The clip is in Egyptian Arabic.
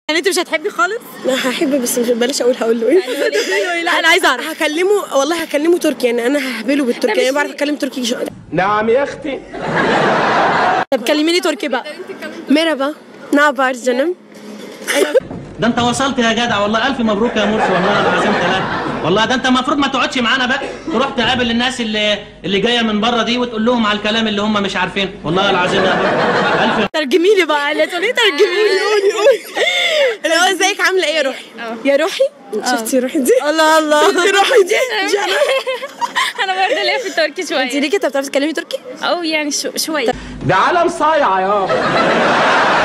يعني انت مش هتحبي خالص لا هحب بس مش بلاش اقول هقول له ايه لا انا عايزه اعرف هكلمه والله هكلمه تركي يعني انا ههبله بالتركي يعني بعرف اتكلم تركي شو... نعم يا اختي طب كلميني تركي بقى مرحبا ne haber canım ده انت وصلت يا جدع والله الف مبروك يا مرسي والله العظيم ثلاثة والله ده انت المفروض ما تقعدش معانا بقى تروح تقابل الناس اللي اللي جايه من بره دي وتقول لهم على الكلام اللي هم مش عارفين والله العظيم يا أبو. الف ترجمي لي بقى لا تقولي ترجمي لي قولي قولي اللي هو ازيك عامله ايه يا روحي يا روحي شفتي روحي دي الله الله شفتي روحي دي دي أنا. انا برضه ليا في التركي انت شويه ليه كده بتعرفي تتكلمي تركي او يعني شو شويه ده عالم صايع يابا